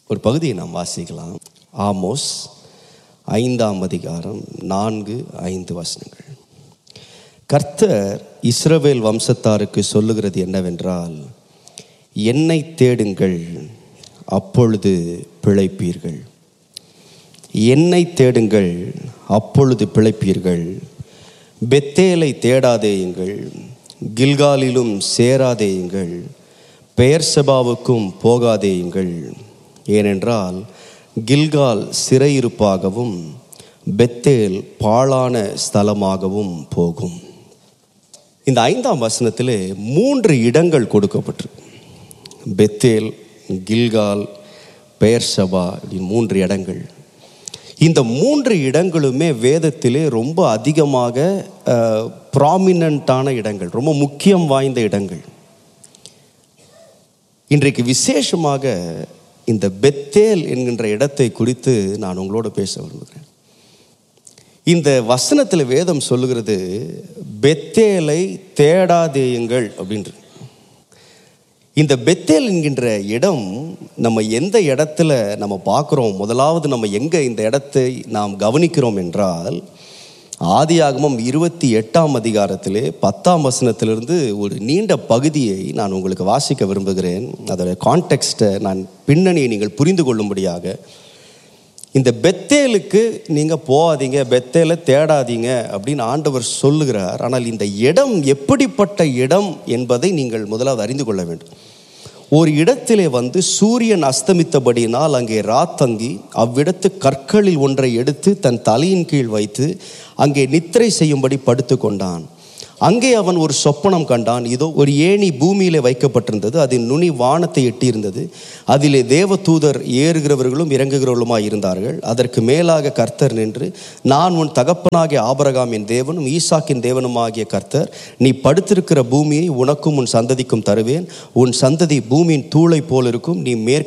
ஒரு பகுதியை நாம் வாசிக்கலாம் ஆமோஸ் ஐந்தாம் அதிகாரம் நான்கு ஐந்து வசனங்கள் கர்த்தர் இஸ்ரவேல் வம்சத்தாருக்கு சொல்லுகிறது என்னவென்றால் என்னை தேடுங்கள் அப்பொழுது பிழைப்பீர்கள் என்னை தேடுங்கள் அப்பொழுது பிழைப்பீர்கள் பெத்தேலை தேடாதேயுங்கள் கில்காலிலும் சேராதேயுங்கள் பெயர்சபாவுக்கும் போகாதேயுங்கள் ஏனென்றால் கில்கால் சிறையிருப்பாகவும் பெத்தேல் பாழான ஸ்தலமாகவும் போகும் இந்த ஐந்தாம் வசனத்திலே மூன்று இடங்கள் கொடுக்கப்பட்டிருக்கு பெத்தேல் கில்கால் பெயர்சபா இப்படி மூன்று இடங்கள் இந்த மூன்று இடங்களுமே வேதத்திலே ரொம்ப அதிகமாக ப்ராமினண்ட்டான இடங்கள் ரொம்ப முக்கியம் வாய்ந்த இடங்கள் இன்றைக்கு விசேஷமாக இந்த பெத்தேல் என்கின்ற இடத்தை குறித்து நான் உங்களோட பேச விரும்புகிறேன் இந்த வசனத்தில் வேதம் சொல்லுகிறது பெத்தேலை தேடாதேயுங்கள் அப்படின்ற இந்த பெத்தேல் என்கின்ற இடம் நம்ம எந்த இடத்துல நம்ம பார்க்குறோம் முதலாவது நம்ம எங்கே இந்த இடத்தை நாம் கவனிக்கிறோம் என்றால் ஆதியாகமம் இருபத்தி எட்டாம் அதிகாரத்திலே பத்தாம் வசனத்திலிருந்து ஒரு நீண்ட பகுதியை நான் உங்களுக்கு வாசிக்க விரும்புகிறேன் அதோட கான்டெக்ஸ்ட்டை நான் பின்னணியை நீங்கள் புரிந்து கொள்ளும்படியாக இந்த பெத்தேலுக்கு நீங்கள் போகாதீங்க பெத்தேலை தேடாதீங்க அப்படின்னு ஆண்டவர் சொல்லுகிறார் ஆனால் இந்த இடம் எப்படிப்பட்ட இடம் என்பதை நீங்கள் முதலாவது அறிந்து கொள்ள வேண்டும் ஒரு இடத்திலே வந்து சூரியன் அஸ்தமித்தபடியினால் அங்கே ராத்தங்கி அவ்விடத்து கற்களில் ஒன்றை எடுத்து தன் தலையின் கீழ் வைத்து அங்கே நித்திரை செய்யும்படி படுத்து கொண்டான் அங்கே அவன் ஒரு சொப்பனம் கண்டான் இதோ ஒரு ஏணி பூமியிலே வைக்கப்பட்டிருந்தது அதன் நுனி வானத்தை எட்டியிருந்தது அதிலே தேவ தூதர் ஏறுகிறவர்களும் இறங்குகிறவர்களுமாய் இருந்தார்கள் அதற்கு மேலாக கர்த்தர் நின்று நான் உன் தகப்பனாகிய ஆபரகாமின் தேவனும் ஈசாக்கின் தேவனுமாகிய கர்த்தர் நீ படுத்திருக்கிற பூமியை உனக்கும் உன் சந்ததிக்கும் தருவேன் உன் சந்ததி பூமியின் தூளை போல் இருக்கும் நீ மேற்